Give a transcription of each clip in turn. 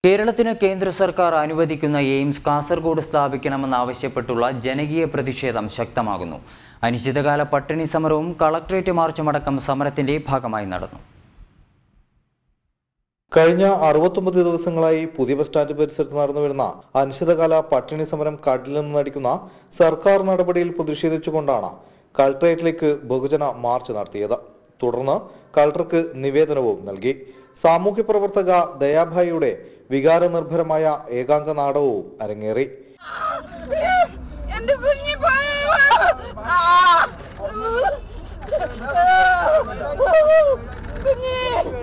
കേരളത്തിന് കേന്ദ്ര സർക്കാർ അനുവദിക്കുന്ന എയിംസ് കാസർഗോഡ് സ്ഥാപിക്കണമെന്നാവശ്യപ്പെട്ടുള്ള ജനകീയ പ്രതിഷേധം ശക്തമാകുന്നു അനിശ്ചിതകാല പട്ടിണി സമരവും കളക്ട്രേറ്റ് മാർച്ചുമടക്കം സമരത്തിന്റെ ഭാഗമായി നടന്നു കഴിഞ്ഞ അറുപത്തൊമ്പത് ദിവസങ്ങളായി പുതിയ ബസ് സ്റ്റാൻഡ് പരിസരത്ത് നടന്നുവരുന്ന അനിശ്ചിതകാല പട്ടിണി സമരം കാട്ടിൽ നടിക്കുന്ന സർക്കാർ നടപടിയിൽ പ്രതിഷേധിച്ചുകൊണ്ടാണ് കളക്ടറേറ്റിലേക്ക് ബഹുജന മാർച്ച് നടത്തിയത് തുടർന്ന് കളക്ടർക്ക് നിവേദനവും നൽകി സാമൂഹ്യ പ്രവർത്തക ദയാഭായിയുടെ വികാരനിർഭരമായ ഏകാംഗ നാടകവും അരങ്ങേറി എന്റെ കുഞ്ഞി പോയോ കുഞ്ഞി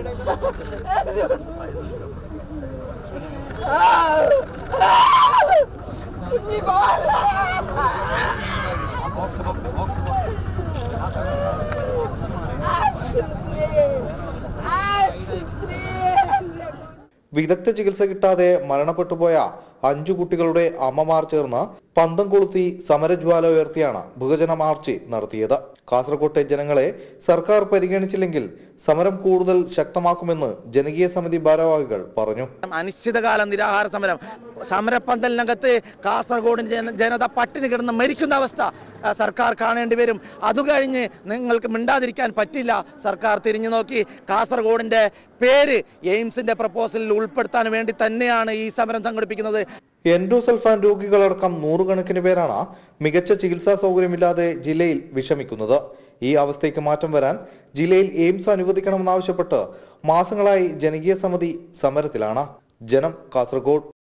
കുഞ്ഞി പോയല്ലോ ആശുപത്രി ആശുപത്രി എന്റെ വിദഗ്ധ ചികിത്സ കിട്ടാതെ മരണപ്പെട്ടുപോയ അഞ്ചു കുട്ടികളുടെ അമ്മമാർ ചേർന്ന് പന്തം കൊളുത്തി സമരജ്വാല ഉയർത്തിയാണ് ബഹുജന മാർച്ച് നടത്തിയത് കാസർകോട്ടെ ജനങ്ങളെ സർക്കാർ പരിഗണിച്ചില്ലെങ്കിൽ സമരം കൂടുതൽ ശക്തമാക്കുമെന്ന് ജനകീയ സമിതി ഭാരവാഹികൾ പറഞ്ഞു അനിശ്ചിതകാല നിരാഹാര സമരം സമരപ്പന്തലിനകത്ത് കാസർഗോഡ് ജന ജനത പട്ടിണി കിടന്ന് മരിക്കുന്ന അവസ്ഥ ആ, സർക്കാർ കാണേണ്ടി വരും അത് കഴിഞ്ഞ് നിങ്ങൾക്ക് മിണ്ടാതിരിക്കാൻ പറ്റില്ല സർക്കാർ തിരിഞ്ഞു നോക്കി കാസർഗോഡിൻ്റെ പേര് എയിംസിൻ്റെ പ്രപ്പോസലിൽ ഉൾപ്പെടുത്താൻ വേണ്ടി തന്നെയാണ് ഈ സമരം സംഘടിപ്പിക്കുന്നത് എൻഡോസൾഫാൻ രോഗികളടക്കം നൂറുകണക്കിന് പേരാണ് മികച്ച ചികിത്സാ സൗകര്യമില്ലാതെ ജില്ലയിൽ വിഷമിക്കുന്നത് ഈ അവസ്ഥയ്ക്ക് മാറ്റം വരാൻ ജില്ലയിൽ എയിംസ് അനുവദിക്കണമെന്നാവശ്യപ്പെട്ട് മാസങ്ങളായി ജനകീയ സമിതി സമരത്തിലാണ് ജനം കാസർഗോഡ്